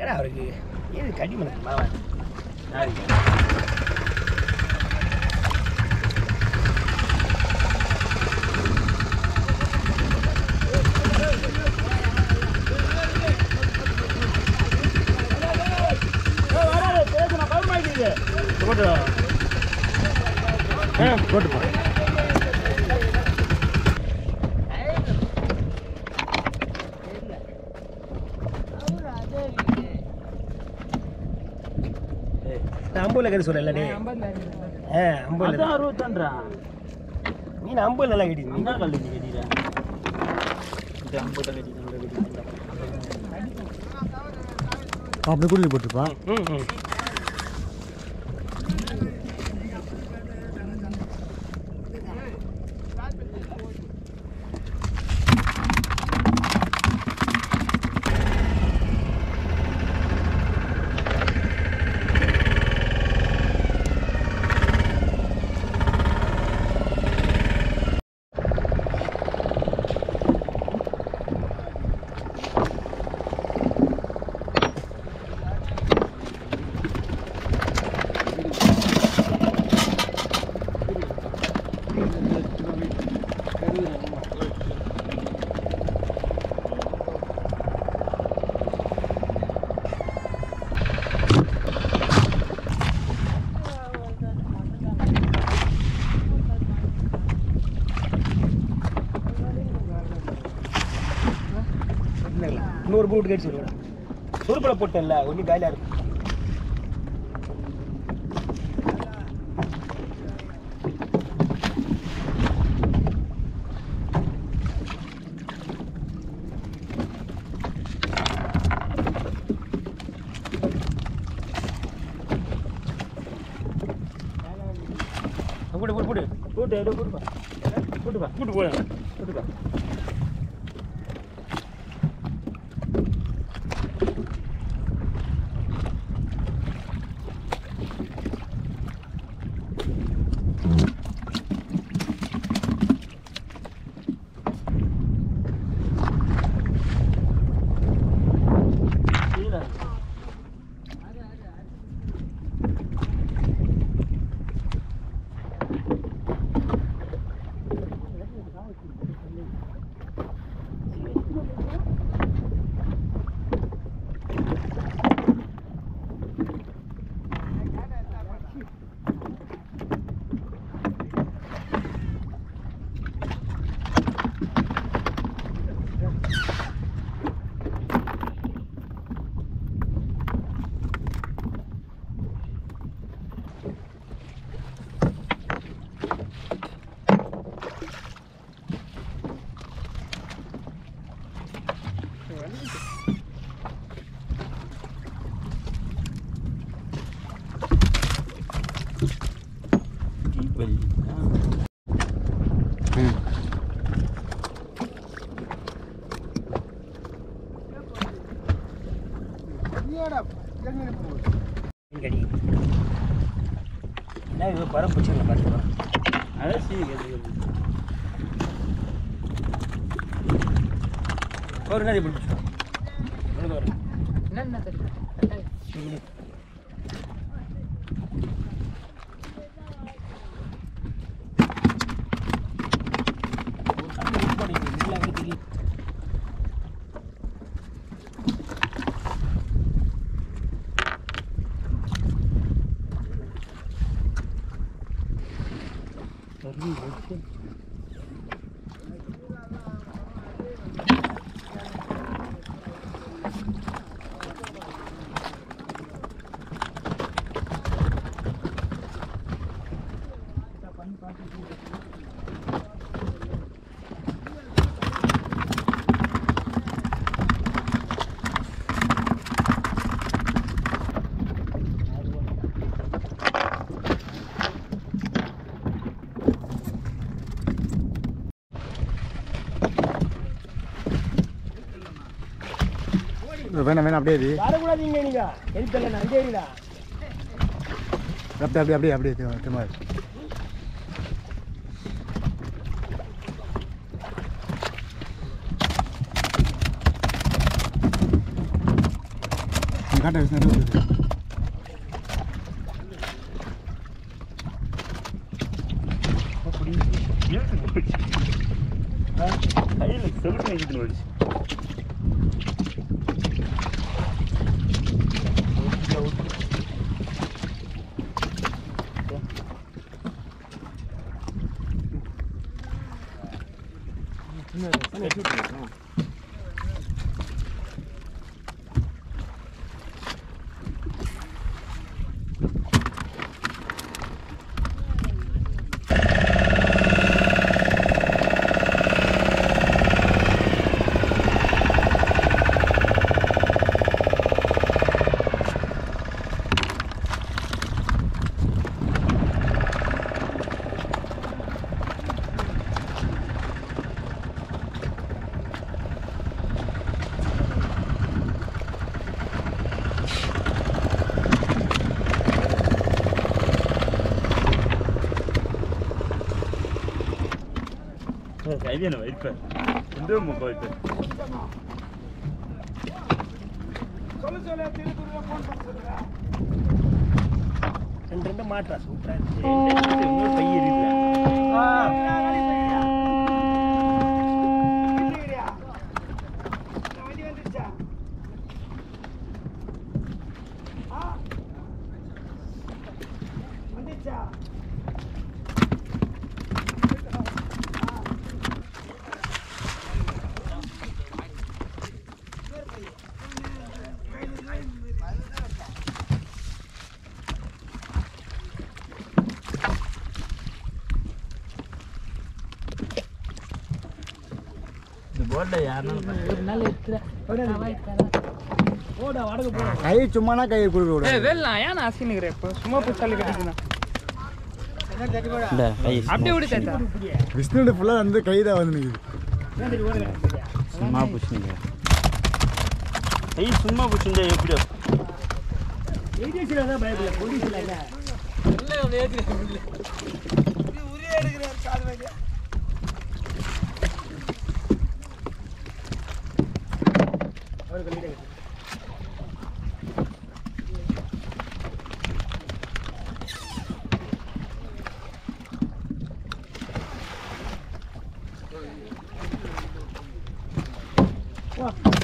என்னடா அவருக்கு ஏது கடி மனசு மாவா போட்டு ஆ போட்டு போ நான் அம்பூல கறி சொல்லல டே ஆ அம்பூல அறுபத்தன்றா நீ அம்பூல நல்லா கட்டி என்ன கல்லு நீ கட்டிடுற இந்த ஐம்பது கட்டிட்டு அப்படி குடியில் போட்டுருப்பா ம் ம் இல்லைங்களா இன்னொரு போட்டு கடிச்சு விடுவேன் சுருப்பலை போட்டேன்ல ஒன்றும் காலியாக இருக்கும் போட்டு போட்டு போட்டு போட்டு எதோ போட்டுப்பா போட்டுப்பா போட்டு போட போட்டுப்பா ம் மீன் கடி என்ன இது பரம் பிடிச்சிங்க பார்த்துக்கோ அதான் சீ கேட்டு ஒரு நாள் இப்படி பிடிச்சிக்கோ உனக்கு வரும் இது. ஒரு கண்ணு இது பண்ணிட்டு, இதுல அங்கே தெரியுது. சரி, ஓகே. வேணாம் வேணாம் அப்படியே இது வரக்கூடாதீங்க நீங்க எரித்தல நான் சரிடா அப்படியே அப்படியே அப்படியே அப்படியே இது, சும்மா இரு. நீ காட்ட வச்சு வருது அப்படி இழுத்து போச்சு ஆ, கையில் செவிட்டு இழுத்துன்னு போச்சு கைவியனை வைப்பேன் எந்த முக்க வைப்பேன் ரெண்டு ரெண்டு மாட்டா சூப்பரா இருந்துச்சு பை எரியுது இந்த போர்டில் யாருனாலும் போடா வடக்கு போ கை சும்மானா கை கொடுக்க ஏய் கூடாது வெள்ளா ஏன் அசினுக்குற இப்போ சும்மா புத்தாலி கட்டிட்டு இந்த கை அப்படியே விடு தாத்தா விஷ்ணுவோட ஃபுல்லாக வந்து கை தான் வந்து நிற்குது சும்மா பிடிச்சிங்க கை சும்மா பிடிச்சிருந்தா எப்படியோ வா